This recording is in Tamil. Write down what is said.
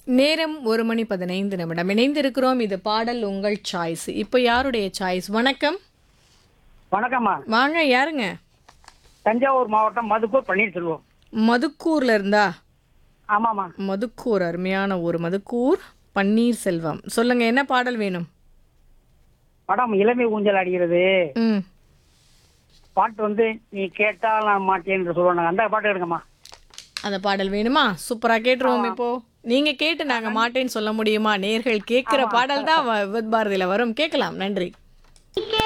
நேரம் ஒரு மணி பதினைந்து நிமிடம் இணைந்திருக்கிறோம் இது பாடல் உங்கள் சாய்ஸ் இப்போ யாருடைய சாய்ஸ் வணக்கம் வணக்கம்மா வாங்க யாருங்க தஞ்சாவூர் மாவட்டம் மதுக்கூர் பன்னீர்செல்வம் மதுக்கூர்ல இருந்தா ஆமாம்மா மதுக்கூர் அருமையான ஊர் மதுக்கூர் பன்னீர்செல்வம் சொல்லுங்க என்ன பாடல் வேணும் படம் இளமை ஊஞ்சல் அடிக்கிறது ம் பாட்டு வந்து நீ கேட்டால் நான் மாட்டேன் என்று சொல்லுவாங்க அந்த பாட்டு எடுங்கம்மா அந்த பாடல் வேணுமா சூப்பரா கேட்டுருவோம் இப்போ நீங்க கேட்டு நாங்க மாட்டேன்னு சொல்ல முடியுமா நேர்கள் கேட்கிற பாடல் தான் வித் பாரதியில வரும் கேட்கலாம் நன்றி